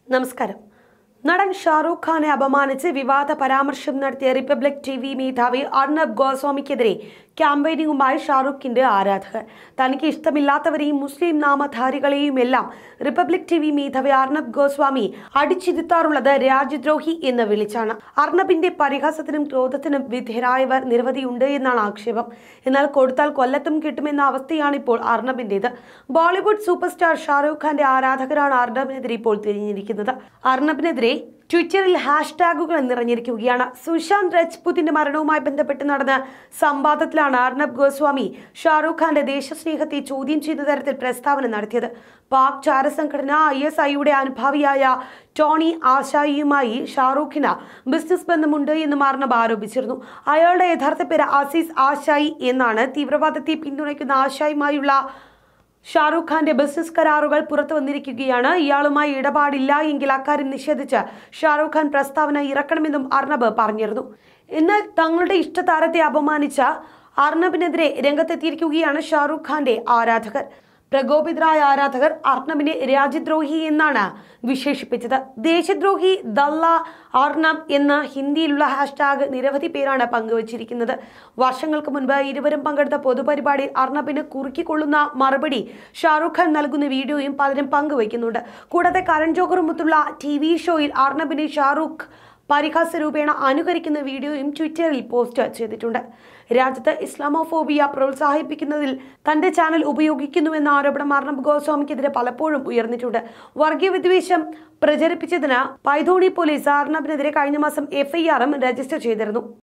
നമസ്കാരം നടൻ ഷാറൂഖ് ഖാനെ അപമാനിച്ച് വിവാദ പരാമർശം നടത്തിയ റിപ്പബ്ലിക് ടി വി മേധാവി അർണബ് ഗോസ്വാമിക്കെതിരെ ക്യാമ്പയിനിങ്ങുമായി ഷാറൂഖിന്റെ ആരാധകർ തനിക്ക് ഇഷ്ടമില്ലാത്തവരെയും മുസ്ലിം നാമധാരികളെയും എല്ലാം റിപ്പബ്ലിക് ടി വി മേധാവി അർണബ് ഗോസ്വാമി അടിച്ചിരുത്താറുള്ളത് രാജ്യദ്രോഹി എന്ന് വിളിച്ചാണ് അർണബിന്റെ പരിഹാസത്തിനും ക്രോധത്തിനും വിധേയരായവർ നിരവധിയുണ്ട് എന്നാണ് ആക്ഷേപം എന്നാൽ കൊടുത്താൽ കൊല്ലത്തും കിട്ടുമെന്ന അവസ്ഥയാണ് ഇപ്പോൾ അർണബിന്റേത് ബോളിവുഡ് സൂപ്പർ സ്റ്റാർ ഷാറൂഖ് ഖാന്റെ ആരാധകരാണ് അർണബിനെതിരെ ഇപ്പോൾ തിരിഞ്ഞിരിക്കുന്നത് അർണബിനെതിരെ ട്വിറ്ററിൽ ഹാഷ്ടാഗുകൾ നിറഞ്ഞിരിക്കുകയാണ് സുശാന്ത് രജ്പുത്തിന്റെ മരണവുമായി ബന്ധപ്പെട്ട് നടന്ന സംവാദത്തിലാണ് അർണബ് ഗോസ്വാമി ഷാറൂഖ് ഖാന്റെ ദേശസ്നേഹത്തെ ചോദ്യം ചെയ്യുന്ന തരത്തിൽ പ്രസ്താവന നടത്തിയത് പാക് ചാരസംഘടന ഐ എസ് ഐയുടെ അനുഭാവിയായ ടോണി ആശായിയുമായി ഷാറൂഖിന് ബിസിനസ് ബന്ധമുണ്ട് എന്നും അർണബ് ആരോപിച്ചിരുന്നു അയാളുടെ യഥാർത്ഥ പേര് ആസീസ് ആശായി എന്നാണ് തീവ്രവാദത്തെ പിന്തുണയ്ക്കുന്ന ആശായുമായുള്ള ഷാറൂഖ് ഖാന്റെ ബിസിനസ് കരാറുകൾ പുറത്തു വന്നിരിക്കുകയാണ് ഇയാളുമായി ഇടപാടില്ല എങ്കിൽ അക്കാര്യം നിഷേധിച്ച് ഷാറൂഖ് ഖാൻ പ്രസ്താവന ഇറക്കണമെന്നും അർണബ് പറഞ്ഞിരുന്നു എന്നാൽ തങ്ങളുടെ ഇഷ്ടതാരത്തെ അപമാനിച്ച അർണബിനെതിരെ രംഗത്തെത്തിയിരിക്കുകയാണ് ഷാറൂഖ് ഖാന്റെ ആരാധകർ പ്രകോപിതരായ ആരാധകർ അർണബിനെ രാജ്യദ്രോഹി എന്നാണ് വിശേഷിപ്പിച്ചത് ദേശദ്രോഹി ദല്ല അർണബ് എന്ന ഹിന്ദിയിലുള്ള ഹാഷ്ടാഗ് നിരവധി പേരാണ് പങ്കുവച്ചിരിക്കുന്നത് വർഷങ്ങൾക്ക് മുൻപ് ഇരുവരും പങ്കെടുത്ത പൊതുപരിപാടിയിൽ അർണബിന് കുറുക്കിക്കൊള്ളുന്ന മറുപടി ഷാറൂഖ് ഖാൻ നൽകുന്ന വീഡിയോയും പലരും പങ്കുവയ്ക്കുന്നുണ്ട് കൂടാതെ കരൺ ജോഹറുമൊത്തുള്ള ടി വി ഷോയിൽ അർണബിനെ ഷാറൂഖ് പരിഹാസ രൂപേണ അനുകരിക്കുന്ന വീഡിയോയും ട്വിറ്ററിൽ പോസ്റ്റ് ചെയ്തിട്ടുണ്ട് രാജ്യത്ത് ഇസ്ലാമോഫോബിയ പ്രോത്സാഹിപ്പിക്കുന്നതിൽ തന്റെ ചാനൽ ഉപയോഗിക്കുന്നുവെന്ന ആരോപണം അർണബ് ഗോസ്വാമിക്കെതിരെ പലപ്പോഴും ഉയർന്നിട്ടുണ്ട് വർഗീയ വിദ്വേഷം പ്രചരിപ്പിച്ചതിന് പൈതോണി പോലീസ് അർണബിനെതിരെ കഴിഞ്ഞ മാസം എഫ്ഐആറും രജിസ്റ്റർ ചെയ്തിരുന്നു